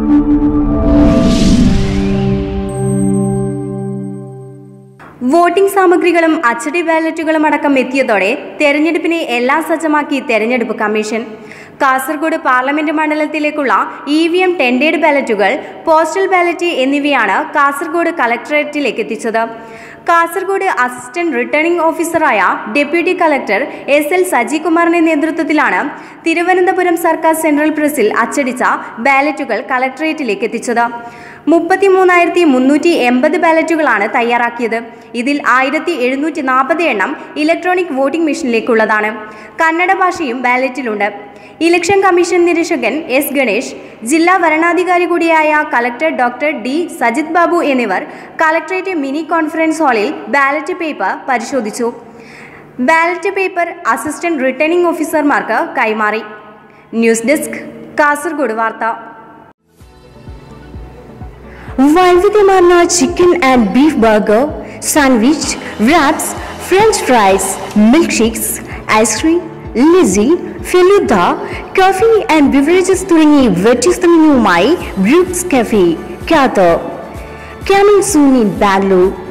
voting സാമഗ്രികളും അച്ചടി ബാലറ്റുകളും അടക്കം എത്തിയതോടെ തെരഞ്ഞെടുപ്പിനെ എല്ലാം സജ്ജമാക്കി തെരഞ്ഞെടുപ്പ് കമ്മീഷൻ കാസർഗോഡ് പാർലമെന്റ് മണ്ഡലത്തിലേക്കുള്ള ഇ വി എം ടെൻഡേഡ് ബാലറ്റുകൾ പോസ്റ്റൽ ബാലറ്റ് എന്നിവയാണ് കാസർഗോഡ് കളക്ടറേറ്റിലേക്ക് എത്തിച്ചത് കാസർഗോഡ് അസിസ്റ്റന്റ് റിട്ടേണിംഗ് ഓഫീസറായ ഡെപ്യൂട്ടി കളക്ടർ എസ് എൽ സജികുമാറിന്റെ നേതൃത്വത്തിലാണ് തിരുവനന്തപുരം സർക്കാർ സെൻട്രൽ പ്രസിൽ അച്ചടിച്ച ബാലറ്റുകൾ കളക്ടറേറ്റിലേക്ക് എത്തിച്ചത് മുപ്പത്തിമൂന്നായിരത്തി മുന്നൂറ്റി എൺപത് ബാലറ്റുകളാണ് തയ്യാറാക്കിയത് ഇതിൽ ആയിരത്തി എഴുന്നൂറ്റി നാൽപ്പത് എണ്ണം ഇലക്ട്രോണിക് വോട്ടിംഗ് മെഷീനിലേക്കുള്ളതാണ് കന്നഡ ഭാഷയും ബാലറ്റിലുണ്ട് ഇലക്ഷൻ കമ്മീഷൻ നിരീക്ഷകൻ എസ് ഗണേഷ് ജില്ലാ വരണാധികാരി കൂടിയായ collector doctor D Sajith Babu എന്നിവർ കളക്ടറേറ്റ് മിനി കോൺഫറൻസ് ഹാളിൽ ബാലറ്റ് പേപ്പർ പരിശോധിച്ചു ബാലറ്റ് പേപ്പർ അസിസ്റ്റന്റ് റിട്ടേണിംഗ് ഓഫീസർമാർക്ക് കൈമാറി ന്യൂസ് ഡെസ്ക് കാസർഗോഡ് വാർത്ത വൈവിധ്യമാർന്ന chicken and beef burger sandwich wraps French fries milkshakes ice cream ലിസി ഫെലുദ കോഫി ആൻഡ് ബിവറേജസ് തുടങ്ങി വ്യത്യസ്ത മെനുവുമായി ബ്രൂക്സ് കഫേ കാത്തോ Coming soon in Bangalore,